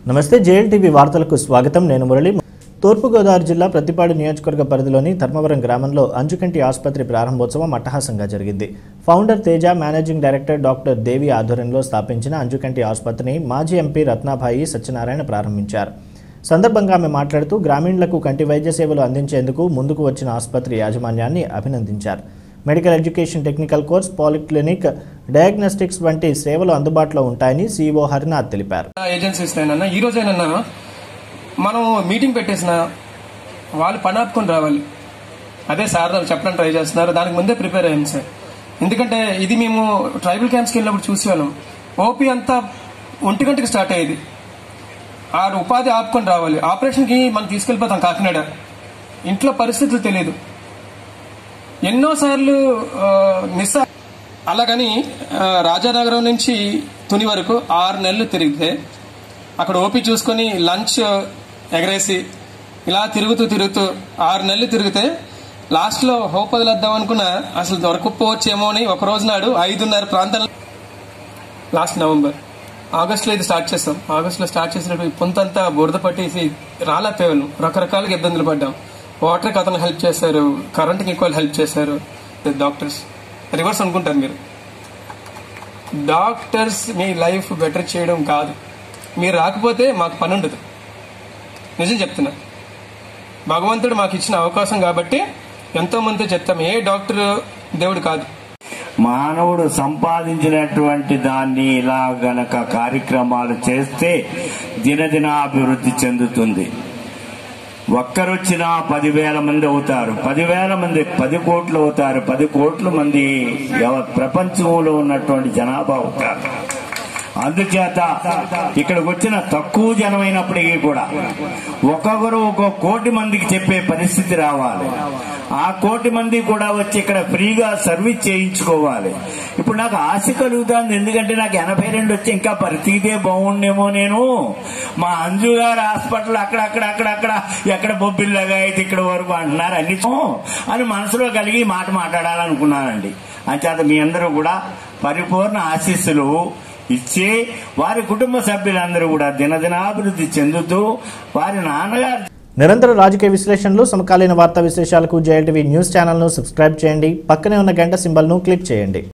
నమస్తే జేఎల్టీవీ వార్తలకు స్వాగతం నేను మురళి తూర్పుగోదావరి జిల్లా ప్రతిపాడు నియోజకవర్గ పరిధిలోని ధర్మవరం గ్రామంలో అంజుకంటి ఆసుపత్రి ప్రారంభోత్సవం అట్టహాసంగా జరిగింది founder Teja managing director doctor Devi ఆధ్వర్యంలో స్థాపించిన అంజుకంటి ఆసుపత్రిని మాజీ ఎంపీ రత్నాభాయి సత్యనారాయణ ప్రారంభించారు సందర్భంగా ఆమె మాట్లాడుతూ గ్రామీణులకు కంటి వైద్య సేవలు అందించేందుకు ముందుకు వచ్చిన ఆసుపత్రి యాజమాన్యాన్ని అభినందించారు medical education technical course polyclinic diagnostics వంటి సేవలు అందుబాటులో ఉంటాయని సీఈఓ హరినాథ్ తెలిపారు ఏజెన్సీస్ అయినా ఈ రోజైనా మనం మీటింగ్ పెట్టేసిన వాళ్ళు పని ఆపుకొని రావాలి అదే సార్ చెప్పడానికి ట్రై చేస్తున్నారు దానికి ముందే ప్రిపేర్ అయ్యాం సార్ ఎందుకంటే ఇది మేము ట్రైబల్ క్యాంప్స్కి వెళ్ళినప్పుడు చూసేవాళ్ళం ఓపీ అంతా ఒంటి గంటకి స్టార్ట్ అయ్యేది ఆ ఉపాధి ఆపుకొని రావాలి ఆపరేషన్కి మనం తీసుకెళ్ళిపోతాం కాకినాడ ఇంట్లో పరిస్థితులు తెలియదు ఎన్నోసార్లు ఆ, మిస్ అ- అలాగని ఆ, రాజానగరం నుంచి తుని వరకు ఆరు నెలలు తిరిగితే అక్కడ ఓపి చూసుకొని లంచ్ ఎగరేసి ఇలా తిరుగుతూ తిరుగుతూ ఆరు నెలలు తిరిగితే లాస్ట్ లో హోప్ వదిలేద్దాం అనుకున్నా అసలు దొరకపోవచ్చేమో అని ఒక రోజు నాడు ఐదున్నర ప్రాంతాల లాస్ట్ నవంబర్ ఆగస్టులో ఇది స్టార్ట్ చేస్తాం ఆగస్టులో స్టార్ట్ చేసినప్పుడు ఈ పొంతంతా బురద పట్టేసి రాలేకపోయాను రకరకాలుగా ఇబ్బందులు పడ్డాం వాటర్కి అతను హెల్ప్ చేశారు కరెంట్కి ఈక్వల్ హెల్ప్ చేశారు డాక్టర్స్ రివర్స్ అనుకుంటారు మీరు డాక్టర్స్ మీ లైఫ్ బెటర్ చేయడం కాదు మీరు రాకపోతే మాకు పని ఉండదు నిజం చెప్తున్నా భగవంతుడు మాకు ఇచ్చిన అవకాశం కాబట్టి ఎంతో మంది చెప్తాం ఏ డాక్టర్ దేవుడు కాదు మానవుడు సంపాదించినటువంటి దాన్ని ఇలా గనక కార్యక్రమాలు చేస్తే దినదిన అభివృద్ధి చెందుతుంది ఒక్కరొచ్చినా పదివేల మంది అవుతారు పదివేల మంది పది కోట్లు అవుతారు పది కోట్ల మంది ఎవ- ప్రపంచంలో ఉన్నటువంటి జనాభా అవుతారు అందుచేత ఇక్కడికి వచ్చిన తక్కువ జనమైనప్పటికీ కూడా ఒక్కొక్కరు ఒక కోటి మందికి చెప్పే పరిస్థితి రావాలి ఆ కోటి మంది కూడా వచ్చి ఇక్కడ ఫ్రీగా సర్వీస్ చేయించుకోవాలి ఇప్పుడు నాకు ఆశ కలుగుతుంది ఎందుకంటే నాకు ఎనభై రెండు వచ్చి ఇంకా పరిస్థితే బాగుండేమో నేను మా అంజు గారు హాస్పిటల్ అక్కడ అక్కడ అక్కడ అక్కడ ఎక్కడ బొబ్బిల్లగా అయితే ఇక్కడ వరకు అంటున్నారు అన్ని అని మనసులో కలిగి ఈ మాట మాట్లాడాలనుకున్నానండి అంచేత మీ అందరూ కూడా పరిపూర్ణ ఆశీస్సులు ఇచ్చి వారి కుటుంబ సభ్యులందరూ కూడా దినదినాభివృద్ధి చెందుతూ వారి నాన్నగారు నిరంతర రాజకీయ విశ్లేషణలు సమకాలీన వార్తా విశేషాలకు జేఎల్టీవీ న్యూస్ ఛానల్ను సబ్స్క్రైబ్ చేయండి పక్కనే ఉన్న గంట సింబల్ను క్లిక్ చేయండి